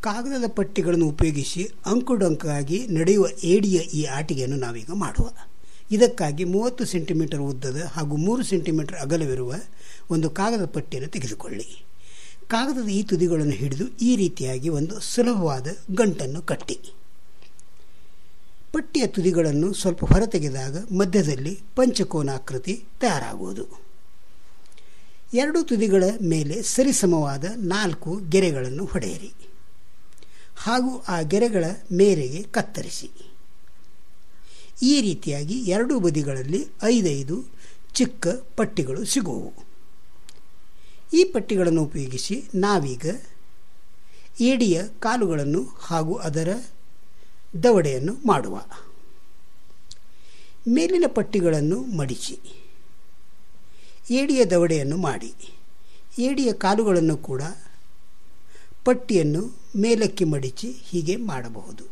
ಕಾಗದದ ಪಟ್ಟಿಗಳನ್ನು ಉಪಯೋಗಿಸಿ ಅಂಕುಡೊಂಕಾಗಿ ನಡೆಯುವ ಏಡಿಯ ಈ ಆಟಿಕೆಯನ್ನು ನಾವೀಗ ಮಾಡುವ ಇದಕ್ಕಾಗಿ ಮೂವತ್ತು ಸೆಂಟಿಮೀಟರ್ ಉದ್ದದ ಹಾಗೂ ಮೂರು ಸೆಂಟಿಮೀಟರ್ ಅಗಲವಿರುವ ಒಂದು ಕಾಗದ ಪಟ್ಟಿಯನ್ನು ತೆಗೆದುಕೊಳ್ಳಿ ಕಾಗದದ ಈ ತುದಿಗಳನ್ನು ಹಿಡಿದು ಈ ರೀತಿಯಾಗಿ ಒಂದು ಸುಲಭವಾದ ಗಂಟನ್ನು ಕಟ್ಟಿ ಪಟ್ಟಿಯ ತುದಿಗಳನ್ನು ಸ್ವಲ್ಪ ಹೊರತೆಗೆದಾಗ ಮಧ್ಯದಲ್ಲಿ ಪಂಚಕೋನಾಕೃತಿ ತಯಾರಾಗುವುದು ಎರಡು ತುದಿಗಳ ಮೇಲೆ ಸರಿಸಮವಾದ ನಾಲ್ಕು ಗೆರೆಗಳನ್ನು ಹೊಡೆಯಿರಿ ಹಾಗೂ ಆ ಗೆರೆಗಳ ಮೇರೆಗೆ ಕತ್ತರಿಸಿ ಈ ರೀತಿಯಾಗಿ ಎರಡೂ ಬದಿಗಳಲ್ಲಿ ಐದೈದು ಚಿಕ್ಕ ಪಟ್ಟಿಗಳು ಸಿಗುವವು ಈ ಪಟ್ಟಿಗಳನ್ನು ಉಪಯೋಗಿಸಿ ನಾವೀಗ ಏಡಿಯ ಕಾಲುಗಳನ್ನು ಹಾಗೂ ಅದರ ದವಡೆಯನ್ನು ಮಾಡುವ ಮೇಲಿನ ಪಟ್ಟಿಗಳನ್ನು ಮಡಿಚಿ ಏಡಿಯ ದವಡೆಯನ್ನು ಮಾಡಿ ಏಡಿಯ ಕಾಲುಗಳನ್ನು ಕೂಡ ಪಟ್ಟಿಯನ್ನು ಮೇಲಕ್ಕೆ ಮಡಿಚಿ ಹೀಗೆ ಮಾಡಬಹುದು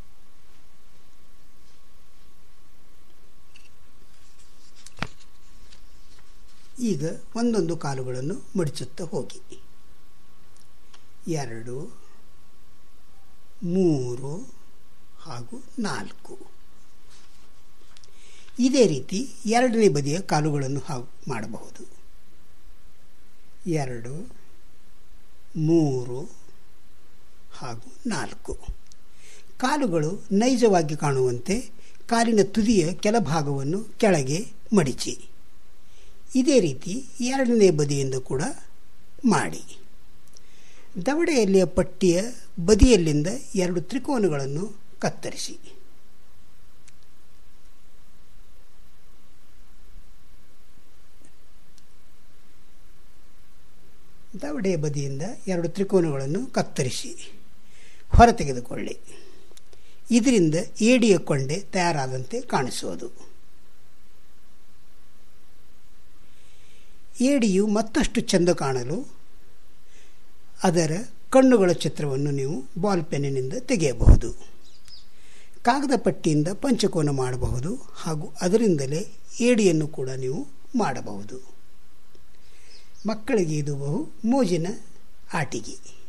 ಈಗ ಒಂದೊಂದು ಕಾಲುಗಳನ್ನು ಮಡಿಸುತ್ತಾ ಹೋಗಿ ಎರಡು ಮೂರು ಹಾಗೂ ನಾಲ್ಕು ಇದೇ ರೀತಿ ಎರಡನೇ ಬದಿಯ ಕಾಲುಗಳನ್ನು ಹಾಗೂ ಮಾಡಬಹುದು ಎರಡು ಮೂರು ಹಾಗೂ ನಾಲ್ಕು ಕಾಲುಗಳು ನೈಜವಾಗಿ ಕಾಣುವಂತೆ ಕಾಲಿನ ತುದಿಯ ಕೆಳಭಾಗವನ್ನು ಕೆಳಗೆ ಮಡಿಚಿ ಇದೇ ರೀತಿ ಎರಡನೇ ಬದಿಯಿಂದ ಕೂಡ ಮಾಡಿ ದವಡೆಯಲ್ಲಿಯ ಪಟ್ಟಿಯ ಬದಿಯಲ್ಲಿಂದ ಎರಡು ತ್ರಿಕೋನಗಳನ್ನು ಕತ್ತರಿಸಿ ದವಡೆಯ ಬದಿಯಿಂದ ಎರಡು ತ್ರಿಕೋನಗಳನ್ನು ಕತ್ತರಿಸಿ ಹೊರ ತೆಗೆದುಕೊಳ್ಳಿ ಇದರಿಂದ ಏಡಿಯ ಕೊಂಡೆ ತಯಾರಾದಂತೆ ಕಾಣಿಸುವುದು ಏಡಿಯು ಮತ್ತಷ್ಟು ಚೆಂದ ಕಾಣಲು ಅದರ ಕಣ್ಣುಗಳ ಚಿತ್ರವನ್ನು ನೀವು ಬಾಲ್ ಪೆನ್ನಿನಿಂದ ತೆಗೆಯಬಹುದು ಕಾಗದ ಪಟ್ಟಿಯಿಂದ ಪಂಚಕೋನ ಮಾಡಬಹುದು ಹಾಗೂ ಅದರಿಂದಲೇ ಏಡಿಯನ್ನು ಕೂಡ ನೀವು ಮಾಡಬಹುದು ಮಕ್ಕಳಿಗೆ ಇದು ಬಹು ಮೋಜಿನ ಆಟಿಕೆ